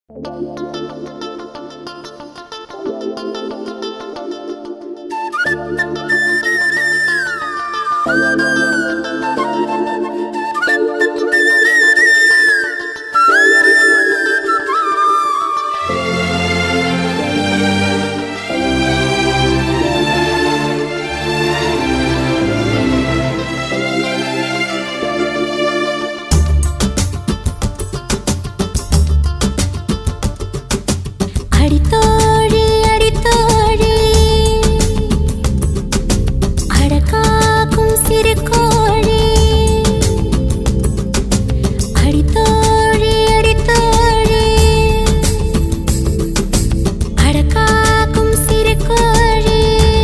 அடித்தோழி அடித்தோழி அடக்காக்கும் சிறு கோழி அடித்தோழி அடித்தோழி அடக்காக்கும் சிறு கோழி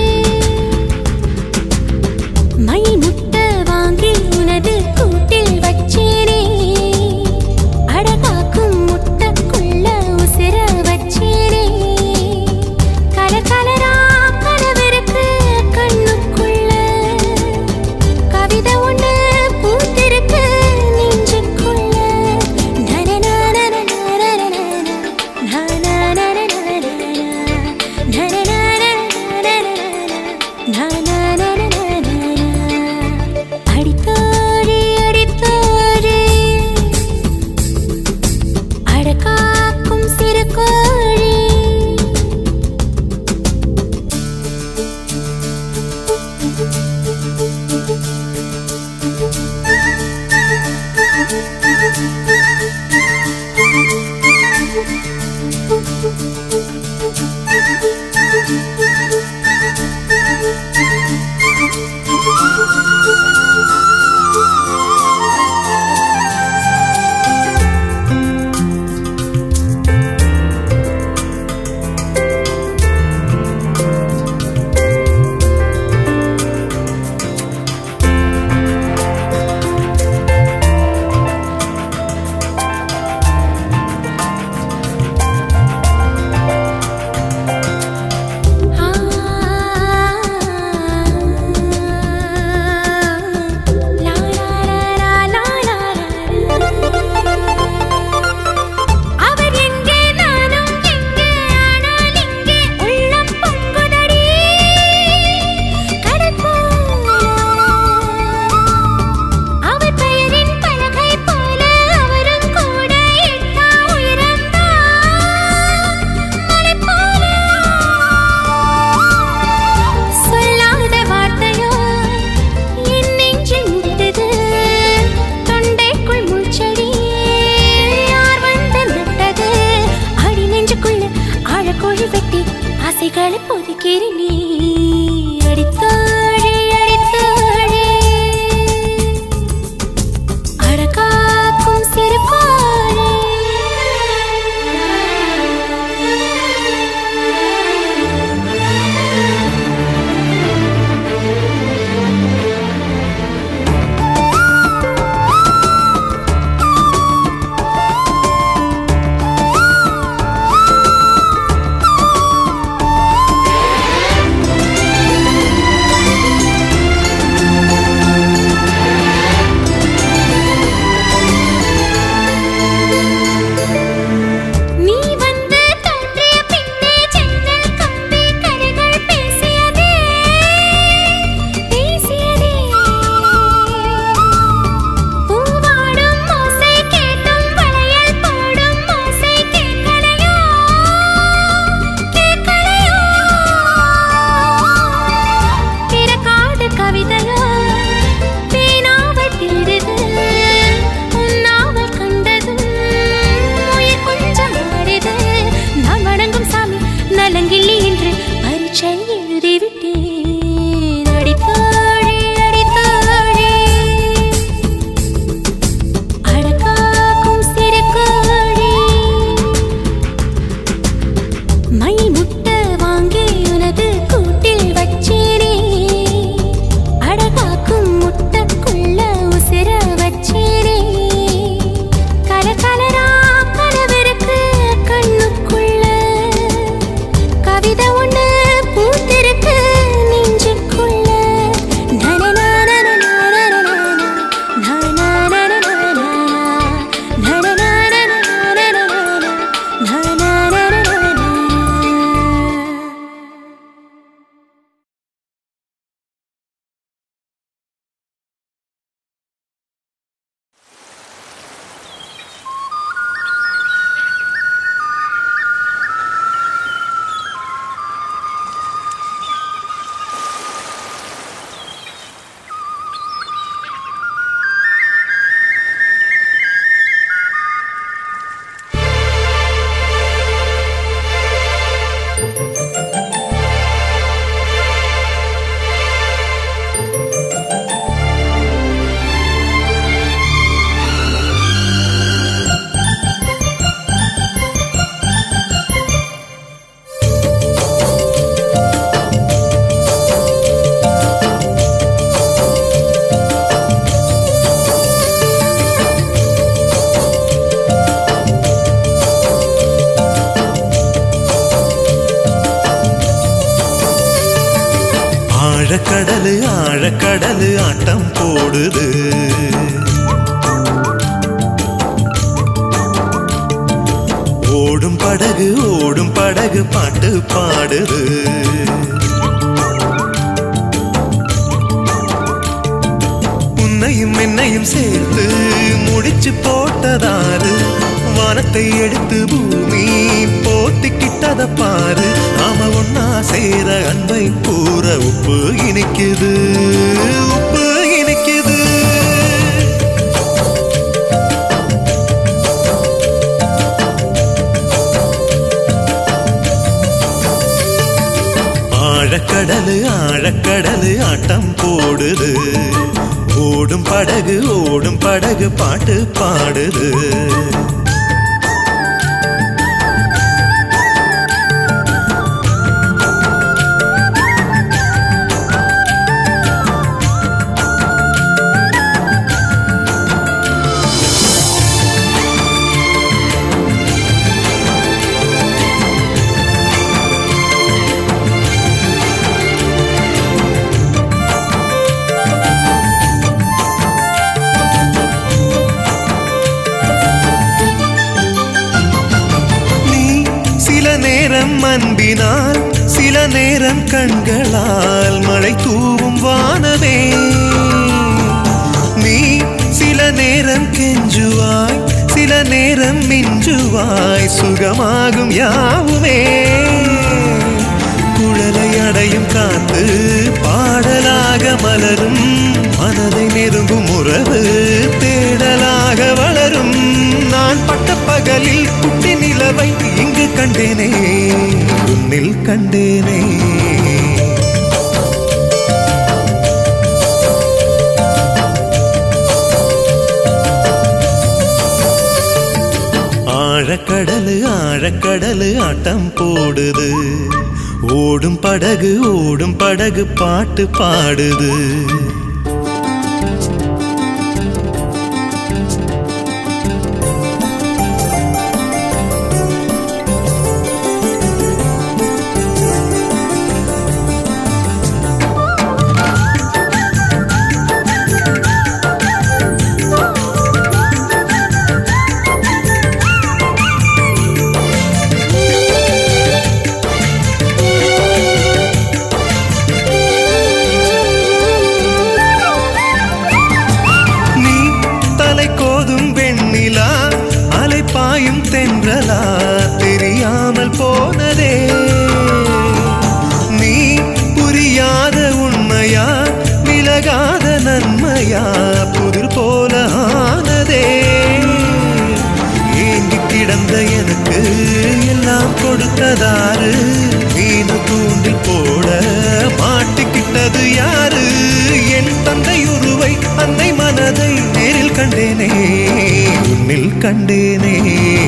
மை முட்டை வாங்கி உனது கூட்டில் வச்சேனே அடகாக்கும் முட்டைக்குள்ள உசிர வச்சேனே கலர் கலரா கனவிருக்கு கண்ணுக்குள்ள கவிதை ஒண்ணு பூத்திருக்கு நெஞ்சுக்குள்ள அடித்தோழி அடித்தோழி அடக்காக்கும் சிறு கோழி ஆ லா லா லா லா லா அவர் எங்கே நானும் எங்கே ஆனால் இங்கே உள்ளம் பொங்குதடி கடல் போல அவர் பெயரின் பலகை போல அவரும் கூட எட்டா உயரம்தான் மலை போல சொல்லாத வார்த்தையோ என் நெஞ்சில் முட்டுது தொண்டைக்குள் மூச்சடி யார் வந்து நட்டது அடி நெஞ்சுக்குள்ள ஆழக்கோழி வெட்டி ஆசைகளை பொதுக்கிற நீ அடித்தோழி அடித்தோழி அடக்காக்கும் சிறு கோழி ஆழக்கடலு ஆழக்கடலு ஆட்டம் போடுது ஓடும் படகு ஓடும் படகு பாட்டு பாடுது உன்னையும் என்னையும் சேர்த்து முடிச்சு போட்டதாரு வானத்தை எடுத்து பூமி போத்திக்கிட்டத பாரு நாம ஒன்னா சேர அன்பை கூற உப்பு இனிக்குது உப்பு இனிக்குது ஆழக்கடலு ஆழக்கடலு ஆட்டம் போடுது ஓடும் படகு ஓடும் படகு பாட்டு பாடுது நீ சில நேரம் அன்பினால் சில நேரம் கண்களால் மழை தூவும் வானமே நீ சில நேரம் கெஞ்சுவாய் சில நேரம் மிஞ்சுவாய் சுகமாகும் யாவுமே குழலை அடையும் காத்து பாடலாக மலரும் மனதை நெருங்கும் உறவு தேடலாக வளரும் நான் பட்ட பகலில் குட்டி நிலவை இங்கு கண்டேனே உன்னில் கண்டேனே ஆழக்கடலு ஆழக்கடலு ஆட்டம் போடுது ஓடும் படகு ஓடும் படகு பாட்டு பாடுது நீ தலை கோதும் வெண்ணிலா அலை பாயும் தென்றலா தெரியாமல் போனதே நீ புரியாத உண்மையா விலகாத நன்மையா புதிர் போல ஆனதே ஏங்கி கிடந்த எனக்கு எல்லாம் கொடுத்ததாரு மீன தூண்டில் போட மாட்டிக்கிட்டது யாரு என் தந்தை உருவை அன்னை மனதை நேரில் கண்டேனே உன்னில் கண்டேனே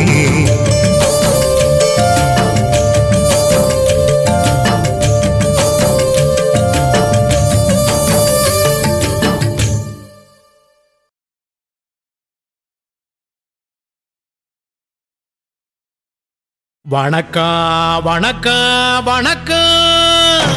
வணக்கம் வணக்கம் வணக்கம்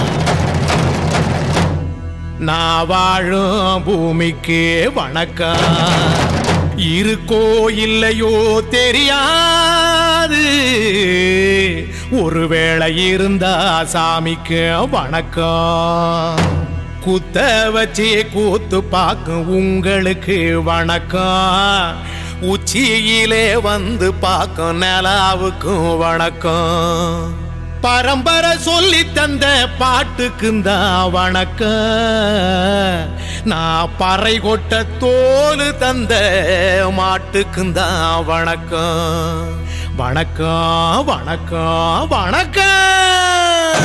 நான் வாழும் பூமிக்கு வணக்கம் இருக்கோ இல்லையோ தெரியாது ஒருவேளை இருந்தா சாமிக்கு வணக்கம் குத்த வச்சு கூத்து பார்க்கும் உங்களுக்கு வணக்கம் உச்சியிலே வந்து பார்க்கும் நிலாவுக்கும் வணக்கம் பரம்பரை சொல்லி தந்த பாட்டுக்குந்தான் வணக்கம் நான் பறை கொட்ட தோல் தந்த மாட்டுக்குந்தான் வணக்கம் வணக்கம் வணக்கம் வணக்கம்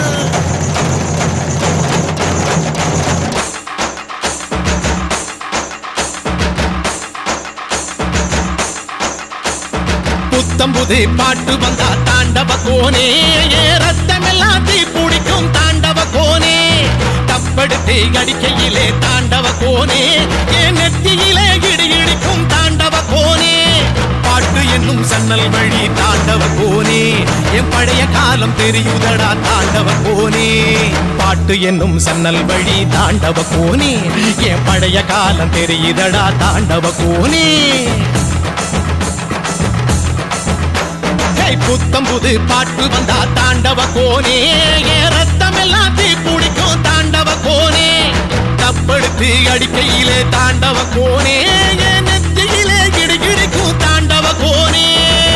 புத்தம் புது பாட்டு வந்தா தாண்டவ கோனே ஏ ரத்தமெல்லாம் தீ பிடிக்கும் தாண்டவ கோனே தப்படுத்து அடிக்கையிலே தாண்டவ கோனே ஏ நெத்தியிலே இடி இடிக்கும் தாண்டவ கோனே பாட்டு பாட்டு என்னும் சன்னல் வழி தாண்டவ கோனே என் பழைய காலம் தெரியுதடா தாண்டவ கோனே பாட்டு என்னும் சன்னல் வழி தாண்டவ கோனே என் பழைய காலம் தெரியுதடா தாண்டவ கோனே ஏய், புத்தம் புது பாட்டு வந்தா தாண்டவ கோனே என் ரத்தம் எல்லாம் தீ பிடிக்கும் தாண்டவ கோனே தப்படுத்து அடிக்கையிலே தாண்டவ கோனே என் நெத்தியிலே கிடுகிடுக்கும் தாண்டவ கோனே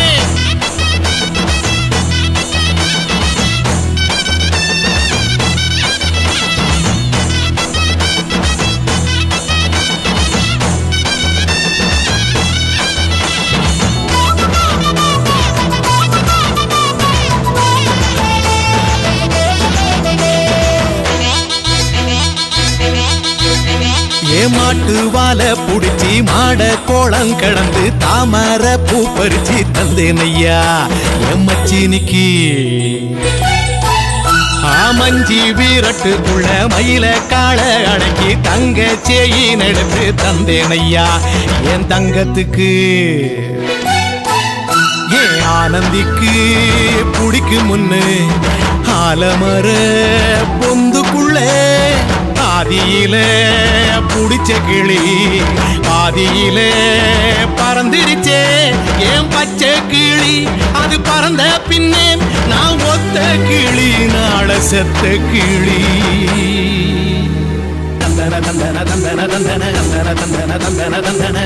ஏமாட்டு வாழ புடிச்சி மாட கோளம் கடந்து தாமர பூ பறிச்சு தந்தேன் ஐயா எம்மச்சினிக்கு ஆமஞ்சி வீரட்டுக்குள்ள மயில காள அடக்கி தங்க சேயின் எடுத்து தந்தேன் ஐயா என் தங்கத்துக்கு ஏன் ஆனந்திக்கு புடிக்கு முன்னு ஆலமர பொந்துக்குள்ள ஆதியில புடிச்ச கிளி ஆதியில பறந்துருச்சே ஏன் பச்சை கிளி அது பறந்த பின்னே நான் ஒத்த கிளி நாள செத்த கிளி தந்தன தந்தன தந்தன தந்தன தந்தன தந்தன தந்தன தந்தன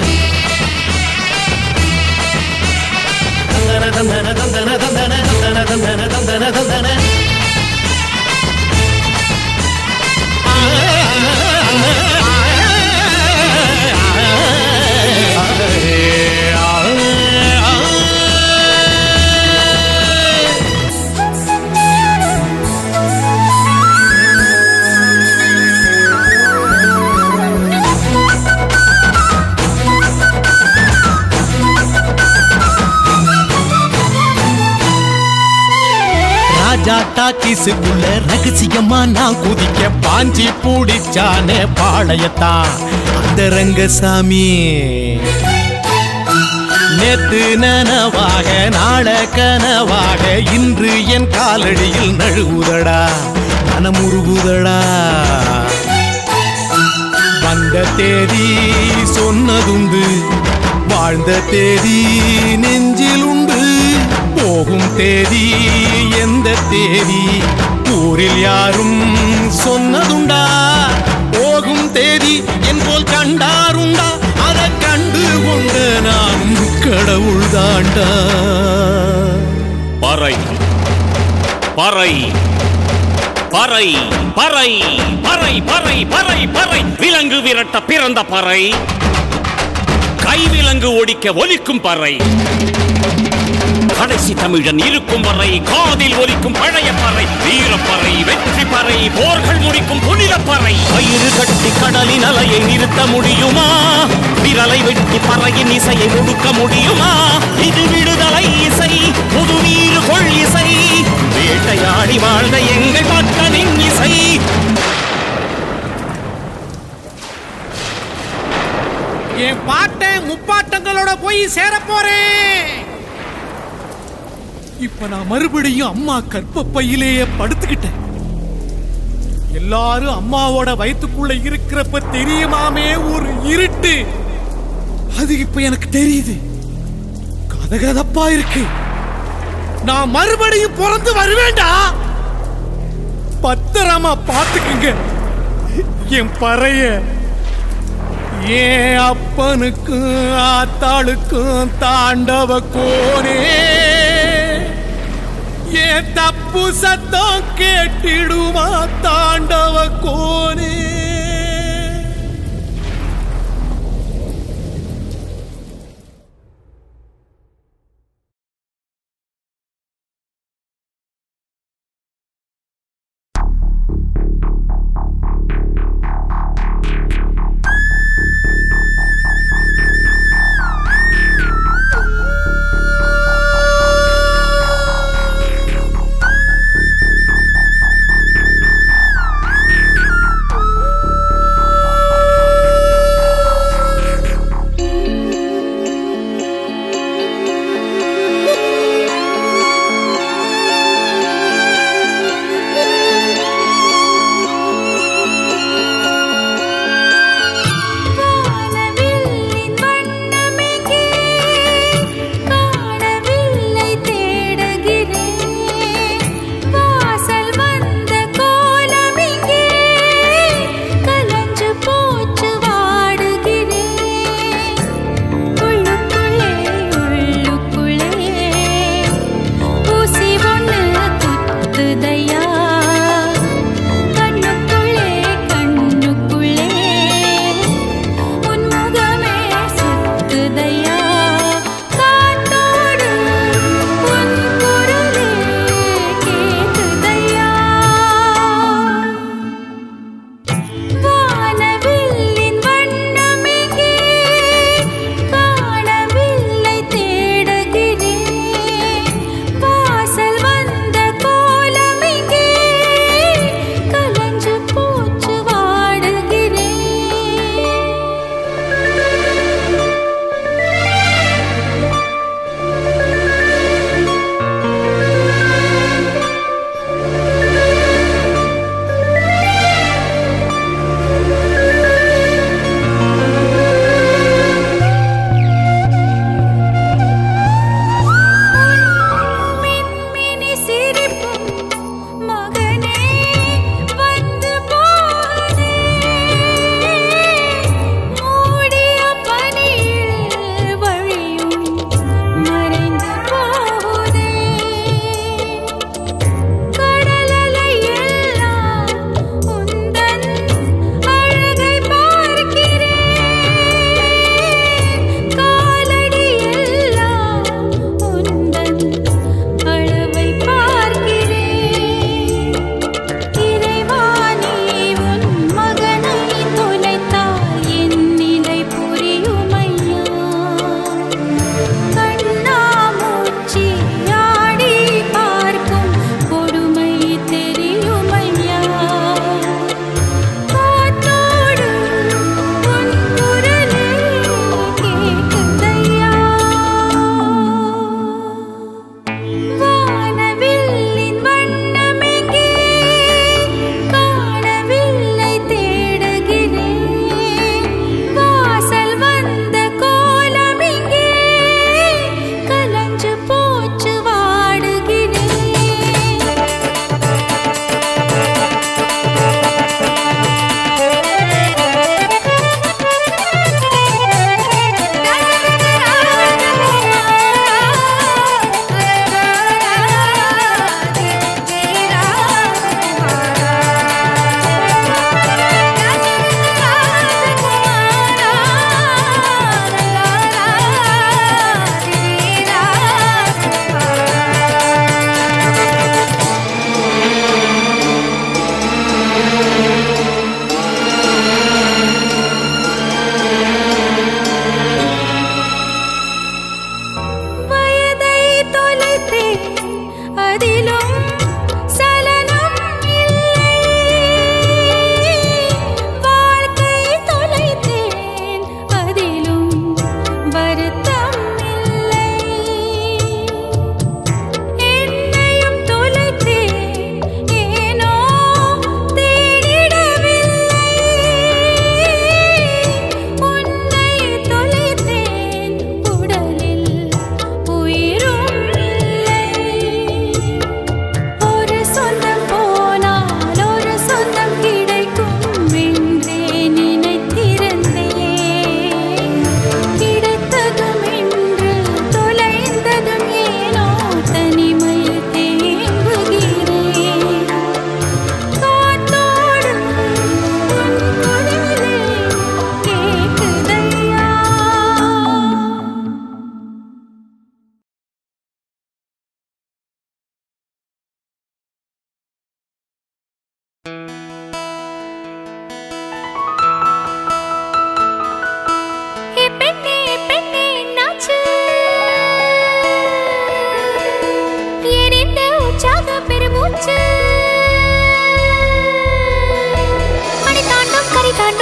தந்தன தந்தன தந்தன தந்தன தந்தன தந்தன தந்தன தந்தன ராஜா டாக்கிஸுக்குள்ள ரகசியமா நான் குதிக்க பாஞ்சி பூடிச்சானே பாளையத்தான் அந்த ரங்கசாமி நேத்து நனவாக நாள கனவாக இன்று என் காலடியில் நழுவுதடா மனமுருகுதடா வந்த தேதி சொன்னதுண்டு வாழ்ந்த தேதி நெஞ்சில் உண்டு போகும் தேதி எந்த தேதி ஊரில் யாரும் சொன்னதுண்டா போகும் தேதி என் போல் கண்டாருண்டா அதை கண்டு கொண்ட நானும் கடவுள் தாண்டா பறை பறை பறை பறை பறை பறை பறை பறை விலங்கு விரட்ட பிறந்த பறை கைவிலங்கு ஒடிக்க ஒலிக்கும் பறை கடைசி தமிழன் இருக்கும் வரை காதில் ஒலிக்கும் பழைய பறை வீரப்பறை வெற்றி பறை போர்கள் முடிக்கும் புனித பறை கயிறு கட்டி கடலின் அலையை நிறுத்த முடியுமா விரலை வெட்டி பறையின் இசையை ஒடுக்க முடியுமா இது விடுதலை இசை புது வீறு கொள் இசை வேட்டையாடி வாழ்ந்த எங்கள் மக்களின் இசை என் பாட்டை முப்பாட்டங்களோட போய் சேர போறேன் இப்ப நான் மறுபடியும் அம்மா கற்பப்பையிலேயே படுத்துக்கிட்டேன் எல்லாரும் அம்மாவோட வயித்துக்குள்ள இருக்கிறப்ப தெரியுமாமே ஒரு இருட்டு அது இப்ப எனக்கு தெரியுது கதகதப்பா இருக்கு நான் மறுபடியும் பிறந்து வருவேண்டா பத்திரமா பாத்துக்குங்க என் பறைய ஏன் அப்பனுக்கும் ஆத்தாளுக்கும் தாண்டவ கோனே ஏன் தப்பு சத்தம் கேட்டிடுமா தாண்டவ கோனே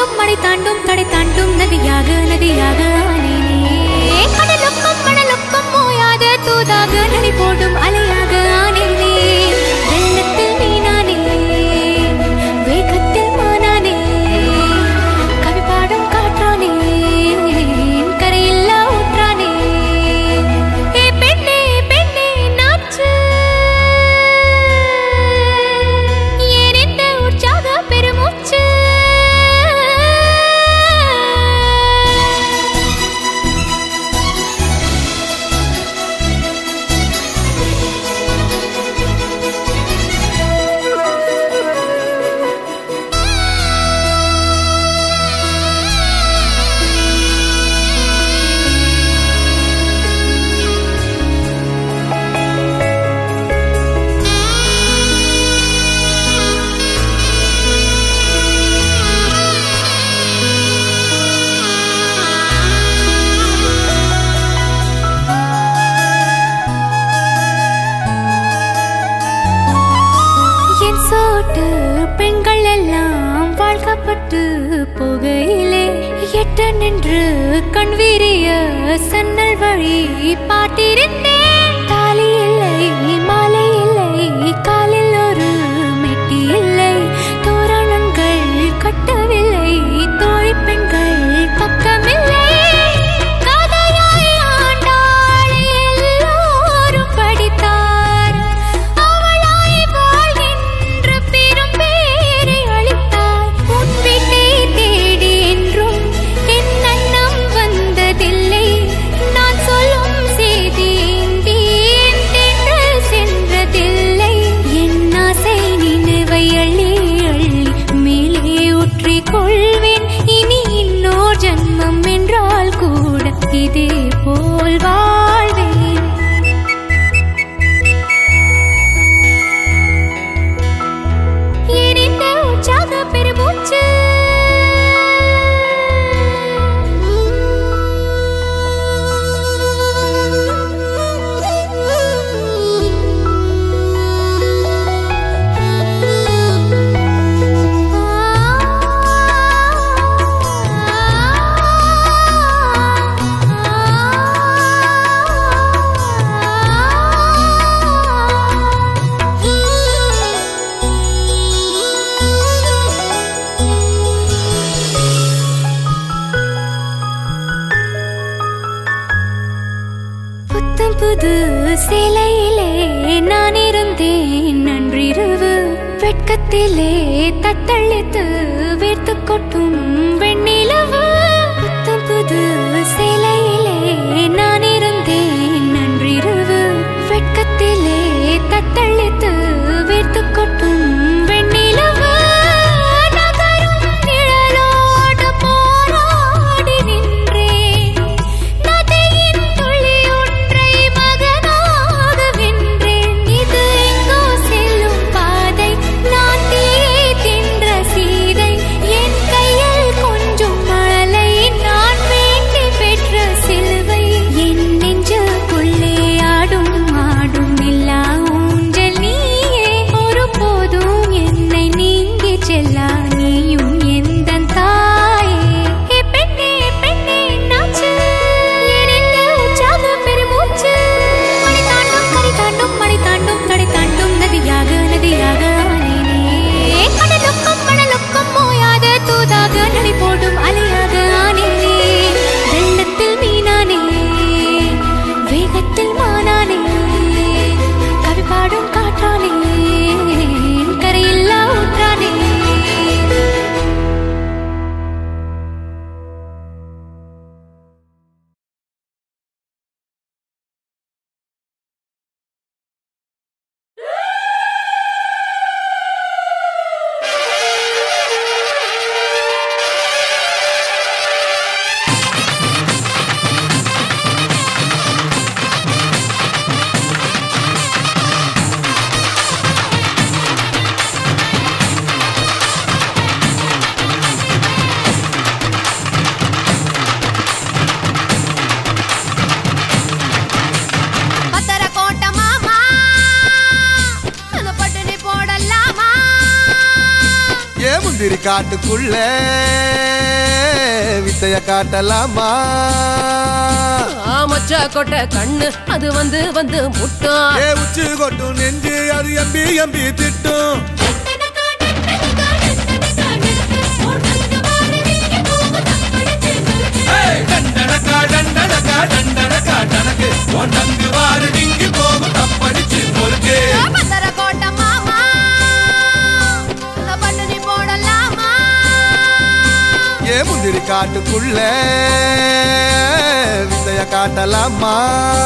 தாண்டும் மடை தாண்டும் தடை தாண்டும் நதியாக நதியாக ஆனேனே கடலுக்கும் மணலுக்கும் ஓயாத தூதாக நதி போடும் அலையாக ஆனேனே வெள்ளத்தில் மீனானே வேகத்தில் மானானே கவி பாடும் காற்றானே கரையில்லா ஊற்றானே ஏ பெண்ணே பெண்ணே நாச்சு ஏன் இந்த உற்சாக பெருமூச்சு என் சோட்டு பெண்கள் எல்லாம் வாழ்க்கப்பட்டு போகையிலே எட்ட நின்று கண் விரிய சன்னல் வழி பாட்டிருந்தேன் தாலி இல்லை மாலை இல்லை காலில் ஒரு மெட்டி இல்லை தோரணங்கள் கட்டவில்லை தோழி பெண்கள் பக்கமில்லை கதையாய் ஆண்டாள் எல்லோரும் படித்தார் அவளாய் வாழ்கின்ற பெரும் பேரை அளித்தார் உன் வீட்டை தேடி என்றும் என் அன்னம் வந்ததில்லை நான் சொல்லும் செய்தி எங்கேன் தென்றல் சென்றதில்லை என் ஆசை நினைவை அள்ளி அள்ளி மேலே ஊற்றிக் கொள்வேன் இனி இன்னோர் ஜன்மம் என்றால் கூட இதே போல் வாழ்வேன் எரிந்த உற்சாக பெருமூச்சு புத்தம் புது சேலையிலே நான் இருந்தேன் நன்றிரவு வெட்கத்திலே தத்தளித்து வேர்த்து கொட்டும் வெண்ணிலவு புத்தம் புது சேலையிலே நான் இருந்தேன் நன்றிரவு வெட்கத்திலே தத்தளித்து வேர்த்து கொட்டும் வெண்ணிலவு நகரும் நிழலோடு போராடி நின்றேன் நதியின் துளி ஒன்றை மகனாக வென்றேன் இது எங்கோ செல்லும் பாதை நான் தீயை தின்ற சீதை என் கையில் கொஞ்சம் மழலை நான் வேண்டி பெற்ற சிலுவை முந்திரி காட்டுக்குள்ள வித்தைய காட்டலாமா ஆமச்சா கொட்ட கண்ணு அது வந்து வந்து முட்டும் ஏ உச்சி கொட்டும் நெஞ்சு அது எம்பி எம்பி திட்டும் டண்டனக்கா டண்டனக்கா டண்டனக்கா டனக்கு ஒண்டங்கு வாரு டிங்கி போகும் தப்படிச்சு முறுக்கு பந்தர கோட்ட மாமா பண்ணு நீ போடலாமா ஏ முந்திரி காட்டுக்குள்ள வித்தைய காட்டலாமா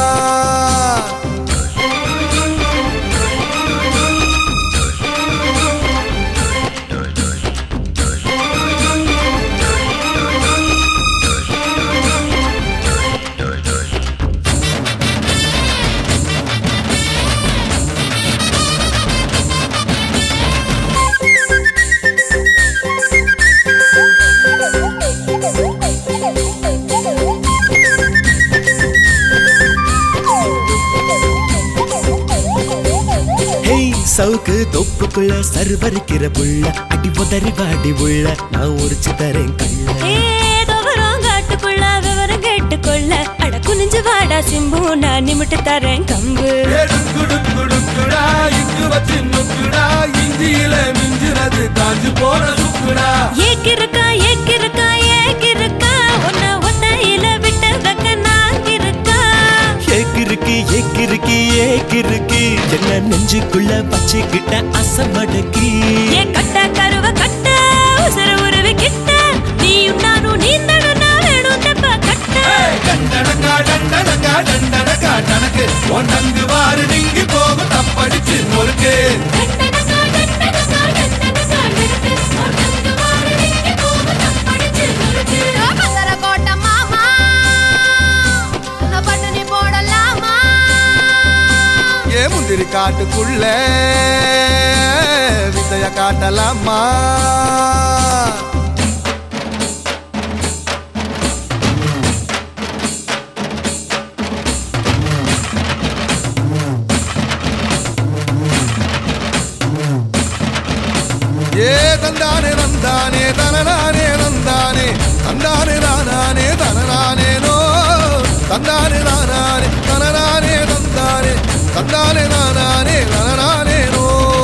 ஹேய் சவுக்கு தொப்புக்குள்ள சருவரிக்கிற புள்ள அடி உதறி வாடி உள்ள நான் உரிச்சு தரேன் கள்ள ஏதோ வரும் காட்டுக்குள்ள விவரம் கேட்டுக்கொள்ள அட குனிஞ்சு வாடா சிம்பு நான் நிமிட்டு தரேன் கம்பு எடுக்குடுக்குடுக்குடா இங்கு வச்சு நுக்குடா இஞ்சியில மிஞ்சினது காஞ்சு போன சுக்குடா ஏக்கிருக்கா ஏக்கிருக்கா ஏக்கிருக்கா உன்னை ஒத்தையில விட்டு வைக்க நான் இருக்கா ஏக்கிருக்கு ஏக்கிருக்கு ஏக்கிருக்கு என்ன நெஞ்சுக்குள்ள வச்சுக்கிட்ட அசமடக்கி ஏ கட்ட கருவ கட்ட உசுர உருவி கிட்ட நீயும் நானும் நீந்தணும் நான் வேணும் தெப்ப கட்ட டண்டனக்கா டண்டனக்கா டண்டனக்கா டனக்கு ஒண்டங்கு வாரு டிங்கி போகும் தப்படிச்சு முறுக்கு பந்தர கோட்ட மாமா பண்ணு நீ போடலாமா ஏ முந்திரி காட்டுக்குள்ள வித்தைய காட்டலாமா ஏ தந்தானே நந்தானே தனநானே நந்தானே தந்தானே நானானே தனநானேனோ தந்தானே நானானே தனநானே தந்தானே தந்தானே நானானே தனநானேனோ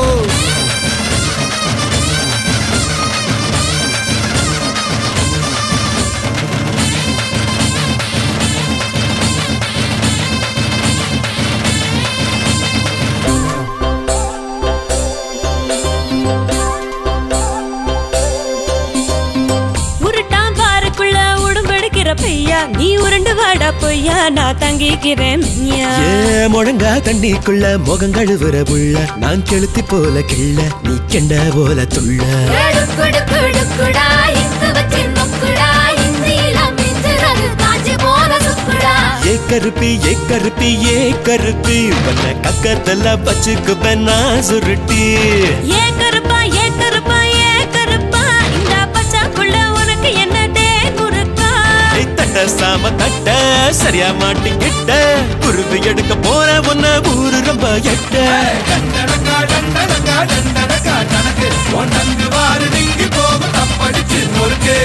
உருட்டாம் பாருக்குள்ள உடும்பெடுக்கிற பையா நீ உருண்டு வாடா பொய்யா நான் தங்கிக்கிறேன் மெய்யா. ஏ முழங்கா தண்ணிக்குள்ள முகம் கழுவுற புள்ள நான் கெளுத்தி போல கிள்ள நீ கெண்ட போல துள்ள எடுக்குடுக்குடுக்குடா இங்கு வச்சு நொக்குடா இந்தியில மிஞ்சுறது காஞ்சி போன சுக்குடா ஏ கருப்பி ஏ கருப்பி ஏ கருப்பி உன்னை கக்கத்துல வச்சுக்குப்பேன் நான் சுருட்டி ஏ கருப்பா ஏ கருப்பா ஏ கருப்பா இந்த பச்சாக்குள்ள உனக்கு என்ன தே குறுக்கா ஏய், தட்ட சாம தட்ட சரியா மாட்டிக்கிட்ட குருவி எடுக்க போற உன்ன ஊரு ரொம்ப எட்ட டண்டனக்கா டண்டனக்கா டண்டனக்கா டனக்கு ஒண்டங்கு வாரு டிங்கி போகும் தப்படிச்சு முறுக்கு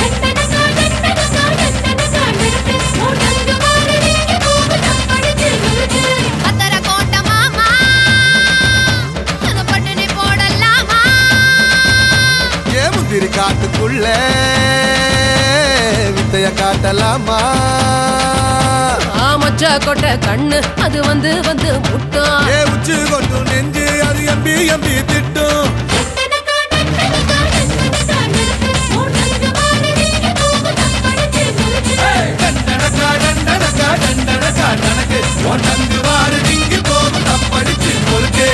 பத்தர கோட்ட மாமா பண்ணு நீ போடலாமா ஏ முந்திரி காட்டுக்குள்ள வித்தைய காட்டலாமா ஆமச்சா கொட்ட கண்ணு அது வந்து வந்து முட்டும் ஏ உச்சி கொட்டும் நெஞ்சு அது எம்பி எம்பி திட்டும் டண்டனக்கா டண்டனக்கா டண்டனக்கா டனக்கு ஒண்டங்கு வாரு டிங்கி போகும் தப்படிச்சு முறுக்கு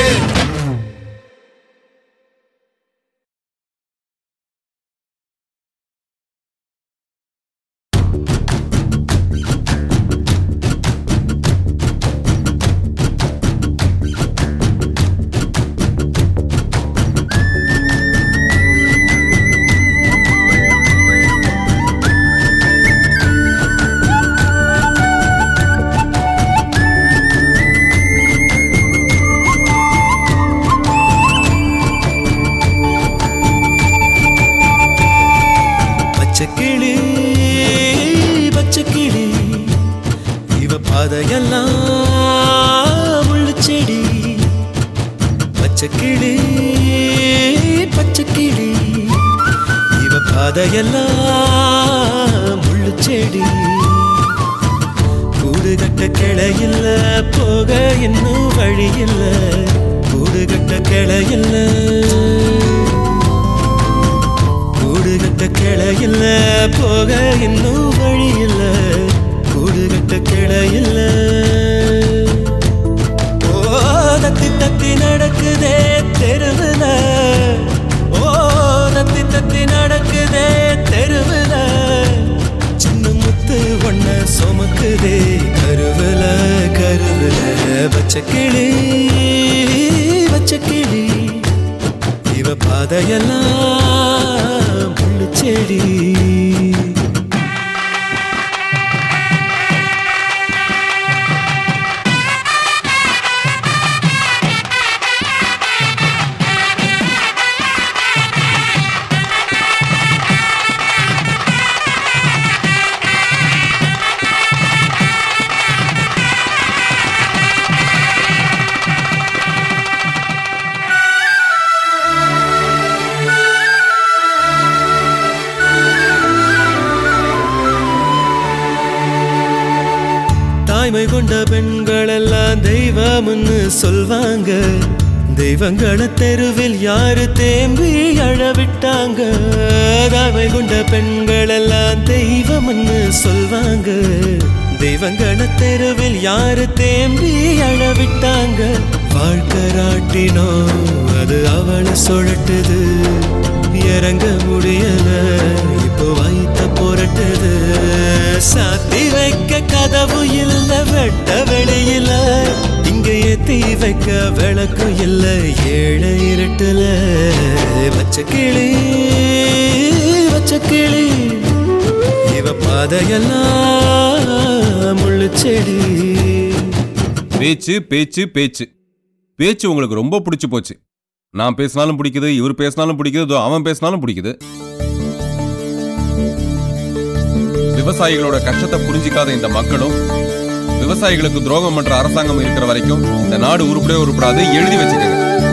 பச்சை கிளி பச்சை கிளி இவ பாதையெல்லாம் முள்ளு செடி கூடு கட்ட கிளையில்ல போக இன்னும் வழி இல்ல கூடு கட்ட கிளையில்ல கூடு கட்ட கிளையில்ல போக இன்னும் வழி இல்ல கூடு கட்ட கிளையில்ல ஓ தத்தி தத்தி நடக்குதே தெருவுல ஓ தத்தி தத்தி நடக்குதே தெருவுல சின்ன முத்து ஒண்ண சுமக்குதே கருவுல கருவுல பச்சை கிளி பச்சை கிளி இவ பாதையெல்லாம் முள்ளு செடி தாய்மை கொண்ட பெண்கள் எல்லாம் தெய்வம்னு சொல்வாங்க தெய்வங்கள தெருவில் யாரு தேம்பி அழவிட்டாங்க தாய்மை கொண்ட பெண்கள் எல்லாம் தெய்வம்னு சொல்வாங்க தெய்வங்கள தெருவில் யாரு தேம்பி அழவிட்டாங்க வாழ்க்கை ராட்டினோ அது அவளை சுழட்டுது இறங்க முடியல இப்போ வைத்த புரட்டுது சாத்தி வைக்க கதவு இல்ல வெட்ட வெளியில இங்க ஏத்தி வைக்க விளக்கு இல்ல ஏழை இருட்டுல வச்ச கிளி வச்ச கிளி இவ பாதையெல்லாம் முள்ளு செடி பேச்சு பேச்சு பேச்சு பேச்சு உங்களுக்கு ரொம்ப பிடிச்சு போச்சு நான் பேசினாலும் பிடிக்குது இவர் பேசினாலும் பிடிக்குது இதோ அவன் பேசினாலும் பிடிக்குது விவசாயிகளோட கஷ்டத்தை புரிஞ்சிக்காத இந்த மக்களும் விவசாயிகளுக்கு துரோகம் பண்ற அரசாங்கம் இருக்கிற வரைக்கும் இந்த நாடு உருப்படவே உருப்படாது எழுதி வச்சுக்கோங்க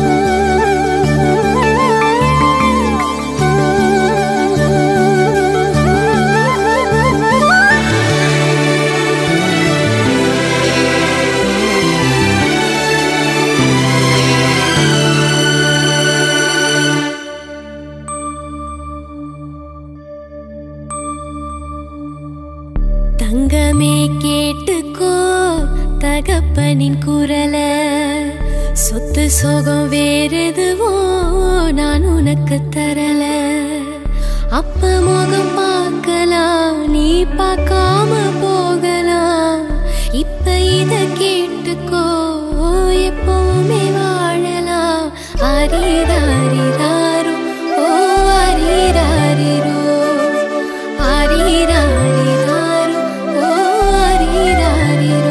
தங்கமே கேட்டுக்கோ தகப்பனின் குரல சொத்து சோகம் வேறெதுவோ நான் உனக்கு தரல அப்ப முகம் பார்க்கலாம் நீ பார்க்காம போகலாம் இப்ப இத கேட்டுக்கோ எப்பவுமே வாழலாம் அரிதாரிதாரோ ஓ அரிதாரிரோ ஆரிராரிராரோ, ஓ ஆரிராரிரோ.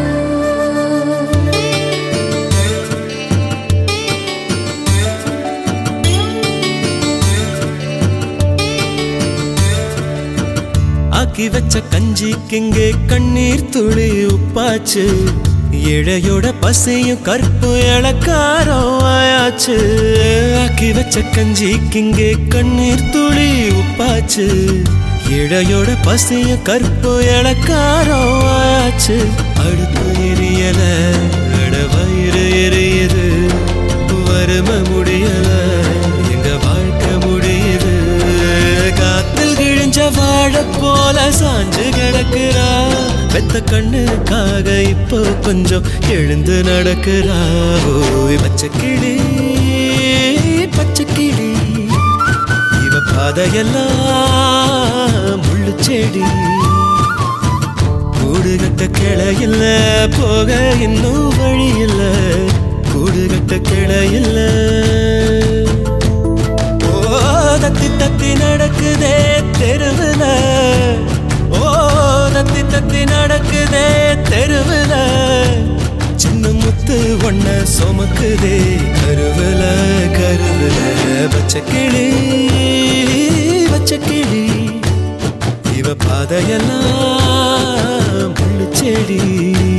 ஆக்கி வச்ச கஞ்சிக்கிங்கே கண்ணீர் துளி உப்பாச்சு இழையோட பசையும் கற்பு இளக்காரம் ஆயாச்சு ஆக்கி வச்ச கஞ்சிக்கிங்கே கண்ணீர் துளி உப்பாச்சு இழையோட பசையும் கற்பு இளக்காரம் ஆயாச்சு அடுத்து எரியல அட வயிறு எரியுது வறுமை முடியல எங்க வாழ்க்கை முடியுது காத்தில் கிழிஞ்ச வாழ போல சாஞ்சு கிடக்குறா பெத்த கண்ணுக்காக இப்போ கொஞ்சம் எழுந்து நடக்கிறா ஓய் பச்சை கிளி பச்சை கிளி இவ பாதையெல்லாம் முள்ளு செடி கூடு கட்ட கிளையில்ல போக இன்னும் வழி இல்ல கூடு கட்ட கிளையில்ல ஓ தத்தி தத்தி நடக்குதே தெருவுல ஓ தத்தி தத்தி நடக்குதே தெருவுல சின்ன முத்து ஒண்ண சுமக்குதே கருவுல கருவுல பச்சை கிளி பச்சை கிளி இவ பாதையெல்லாம் முள்ளு செடி